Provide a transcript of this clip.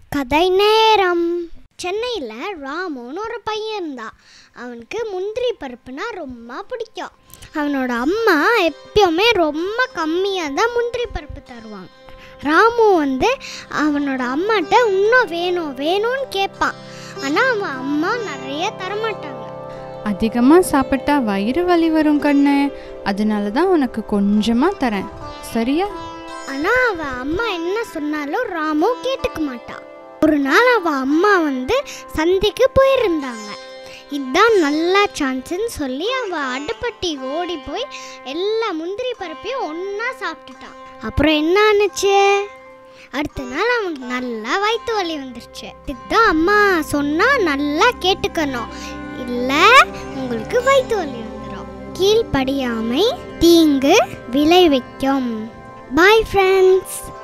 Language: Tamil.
கதை நேரம் சென்னையில் ராமுன்னு ஒரு பையன் இருந்தான் அவனுக்கு முந்திரி பருப்புனா ரொம்ப பிடிக்கும் அவனோட அம்மா எப்பயுமே ரொம்ப கம்மியாக தான் முந்திரி பருப்பு தருவாங்க ராமு வந்து அவனோட அம்மாட்ட இன்னும் வேணும் வேணும்னு கேட்பான் ஆனால் அவன் அம்மா நிறைய தரமாட்டாங்க அதிகமாக சாப்பிட்டா வயிறு வலி வரும் கண்ணு அதனால தான் உனக்கு கொஞ்சமாக தரேன் சரியா ஆனால் அவள் அம்மா என்ன சொன்னாலும் ராமு கேட்டுக்க மாட்டான் ஒரு நாள் அவள் அம்மா வந்து சந்தைக்கு போயிருந்தாங்க இதுதான் நல்ல சான்ஸ்ன்னு சொல்லி அவள் அடுப்பட்டி ஓடி போய் எல்லா முந்திரி பருப்பையும் ஒன்றா சாப்பிட்டுட்டான் அப்புறம் என்ன ஆனுச்சு அடுத்த நாள் அவனுக்கு நல்லா வயிற்று வலி வந்துருச்சு இதுதான் அம்மா சொன்னால் நல்லா கேட்டுக்கணும் இல்லை உங்களுக்கு வயிற்று வலி வந்துடும் கீழ்ப்படியாமை தீங்கு விளைவிக்கும் பாய் ஃப்ரெண்ட்ஸ்